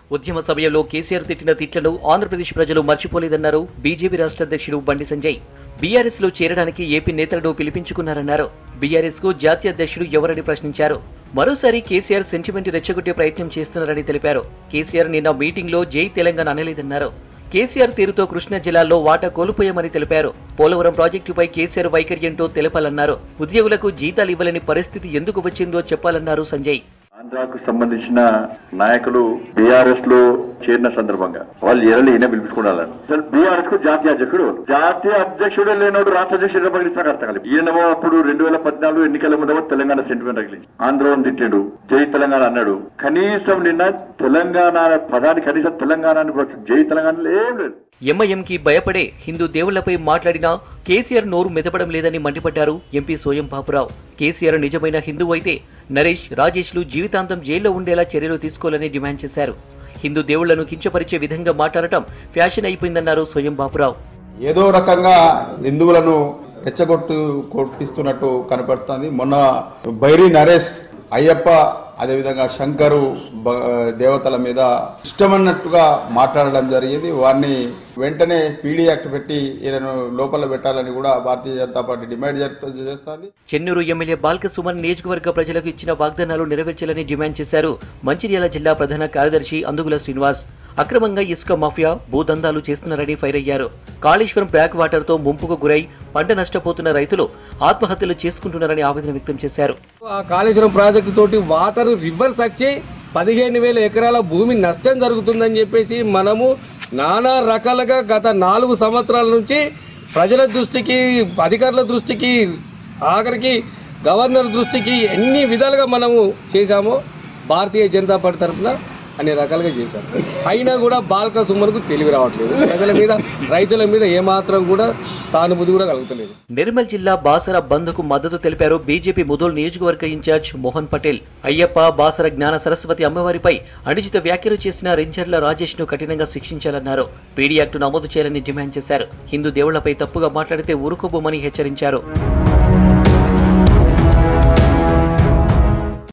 ఉద్యమ సమయంలో కేసీఆర్ తిట్టిన తిట్లను ఆంధ్రప్రదేశ్ ప్రజలు మర్చిపోలేదన్నారు బీజేపీ రాష్ట్ర అధ్యక్షుడు బండి సంజయ్ బీఆర్ఎస్ లో చేరడానికి ఏపీ నేతలను పిలిపించుకున్నారన్నారు బీఆర్ఎస్ కు జాతీయ అధ్యక్షుడు ఎవరని ప్రశ్నించారు మరోసారి కేసీఆర్ సెంటిమెంట్ రెచ్చగొట్టే ప్రయత్నం చేస్తున్నారని తెలిపారు కేసీఆర్ నిన్న మీటింగ్ లో జై తెలంగాణ అనలేదన్నారు కేసీఆర్ తీరుతో కృష్ణా జిల్లాలో వాటా కోల్పోయామని తెలిపారు పోలవరం ప్రాజెక్టుపై కేసీఆర్ వైఖరి ఏంటో తెలపాలన్నారు ఉద్యోగులకు జీతాలు ఇవ్వలేని పరిస్థితి ఎందుకు వచ్చిందో చెప్పాలన్నారు సంజయ్ ఆంధ్రాకు సంబంధించిన నాయకులు బీఆర్ఎస్ లో చేరిన సందర్భంగా వాళ్ళు ఎరలు ఈయన పిలిపించుకోవాలని అసలు బీఆర్ఎస్ కు జాతీయ అధ్యక్షుడు ఎవరు? జాతీయ అధ్యక్షుడే లేనోడు రాష్ట్ర అధ్యక్షుడు ప్రకటిస్తాక అర్థం కాలేదు ఈయనమో అప్పుడు రెండు వేల పద్నాలుగు ఎన్నికల ముందు తెలంగాణ సెంటిమెంట్ రగిలించి ఆంధ్రలో తిట్టాడు జై తెలంగాణ అన్నాడు కనీసం నిన్న తెలంగాణ పదాన్ని కనీసం తెలంగాణ అని కూడా జై తెలంగాణ ఏం లేదు ఎంఐఎంకి భయపడే హిందూ దేవుళ్లపై మాట్లాడినా కేసీఆర్ నోరు మెదపడం లేదని మండిపడ్డారు ఎంపీ సోయం బాబురావు కేసీఆర్ నిజమైన హిందువు అయితే నరేష్ రాజేష్లు జీవితాంతం జైల్లో ఉండేలా చర్యలు తీసుకోవాలని డిమాండ్ చేశారు హిందూ దేవుళ్లను కించపరిచే విధంగా మాట్లాడటం ఫ్యాషన్ అయిపోయిందన్నారు సోయం బాబురావు ఏదో రకంగా హిందువులను రెచ్చగొట్టు కొట్టిస్తున్నట్టు కనపడుతుంది మొన్న బైరి నరేష్ అయ్యప్ప అదేవిధంగా శంకరు బ- దేవతల మీద ఇష్టమన్నట్టుగా మాట్లాడడం జరిగింది వారిని వెంటనే పీడీ యాక్ట్ పెట్టి ఈయనను లోపల పెట్టాలని కూడా భారతీయ జనతా పార్టీ డిమాండ్ చేస్తుంది చెన్నూరు ఎమ్మెల్యే బాల్క సుమన్ నియోజకవర్గ ప్రజలకు ఇచ్చిన వాగ్దానాలు నెరవేర్చాలని డిమాండ్ చేశారు మంచిర్యాల జిల్లా ప్రధాన కార్యదర్శి అందుగుల శ్రీనివాస్ అక్రమంగా ఇసుక మాఫియా భూదందాలు చేస్తున్నారని ఫైర్ అయ్యారు కాళేశ్వరం బ్యాక్ వాటర్ తో ముంపుకు గురై పంట నష్టపోతున్న రైతులు ఆత్మహత్యలు చేసుకుంటున్నారని ఆవేదన వ్యక్తం చేశారు ఆ కాళేశ్వరం ప్రాజెక్టు తోటి వాటర్ రివర్స్ వచ్చి పదిహేను వేల ఎకరాల భూమి నష్టం జరుగుతుందని చెప్పేసి మనము నానా రకాలుగా గత నాలుగు సంవత్సరాల నుంచి ప్రజల దృష్టికి అధికారుల దృష్టికి ఆఖరికి గవర్నర్ దృష్టికి ఎన్ని విధాలుగా మనము చేశామో భారతీయ జనతా పార్టీ తరఫున అన్ని రకాలుగా చేశాం అయినా కూడా బాల్క సుమన్కు తెలివి రావట్లేదు ప్రజల మీద రైతుల మీద ఏమాత్రం కూడా సానుభూతి కూడా కలుగుతలేదు నిర్మల్ జిల్లా బాసర బంద్కు మద్దతు తెలిపారు బీజేపీ ముదోల్ నియోజకవర్గ ఇన్ఛార్జ్ మోహన్ పటేల్ అయ్యప్ప బాసర జ్ఞాన సరస్వతి అమ్మవారిపై అనుచిత వ్యాఖ్యలు చేసిన రేంజర్ల రాజేష్ ను కఠినంగా శిక్షించాలన్నారు పీడీ యాక్టు నమోదు చేయాలని డిమాండ్ చేశారు హిందూ దేవుళ్లపై తప్పుగా మాట్లాడితే ఊరుకోబోమని హెచ్చరించారు